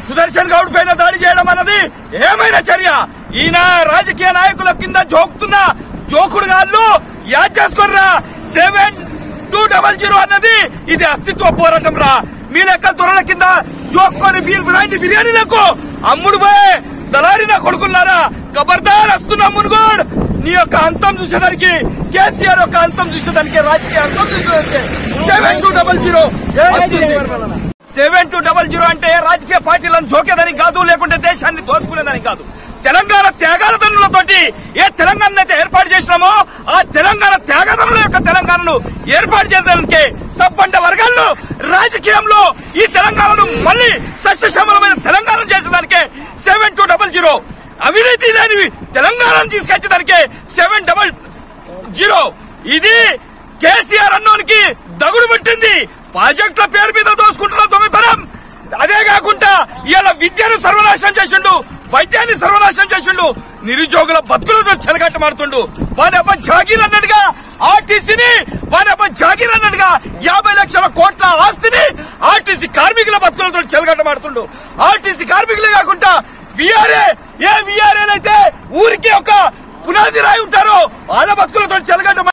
సుదర్శన్ గౌడ్ పైన దాడి చేయడం అన్నది ఏమైనా చర్య ఈయన రాజకీయ నాయకుల కింద జోకుతున్న జోకుడు కాదు యాద్ చేసుకోర్రా సెవెన్ టూ డబల్ జీరో అన్నది ఇది అస్తిత్వ పోరాటం రా మీ లెక్క దొరల కింద జోక్కొని బీల్ బ్రాండ్ బిర్యానీలకు అమ్ముడు పోయే దళారి నా కొడుకున్నారా ఖబర్దార్ వస్తున్నా మునుగోడ్ నీ యొక్క అంతం చూసేదానికి కేసీఆర్ యొక్క అంతం చూసేదానికి రాజకీయ అంతం చూసేదానికి seven two double zero seven two double zero అంటే రాజకీయ పార్టీలను జోకేదని కాదు లేకుంటే దేశాన్ని దోచుకునేదని కాదు తెలంగాణ త్యాగాదనులతోటి ఏ తెలంగాణ అయితే ఏర్పాటు చేసినామో ఆ తెలంగాణ త్యాగదనుల యొక్క తెలంగాణను ఏర్పాటు చేయడానికి సబ్బండ వర్గాల్లో రాజకీయంలో ఈ తెలంగాణను మళ్ళీ సస్యశ్యామలమైన తెలంగాణ చేసేదానికే సెవెన్ టూ డబల్ జీరో అవినీతి లేని తెలంగాణను తీసుకొచ్చేదానికే సెవెన్ డబల్ జీరో ఇది కేసీఆర్ అన్నోనికి దగుడు పెట్టింది ప్రాజెక్టుల పేరు మీద దోసుకుంటున్న దొంగతనం అదే కాకుండా ఇవాళ విద్యను సర్వనాశనం చేసిండు వైద్యాన్ని సర్వనాశనం చేసిండు నిరుద్యోగుల బతుకులతో చెలగట్టమాడుతుండు వాని అబ్బ జాగీర్ అన్నట్టుగా ఆర్టీసీని వాని అబ్బ జాగీర్ అన్నట్టుగా యాభై లక్షల కోట్ల ఆస్తిని ఆర్టీసీ కార్మికుల బతుకులతో చెలగట్టమాడుతుండు ఆర్టీసీ కార్మికులే కాకుండా విఆర్ఏ ఏ విఆర్ఏలైతే ఊరికి ఒక పునాది రాయి ఉంటారో వాళ్ళ బతుకులతో చెలగట్ట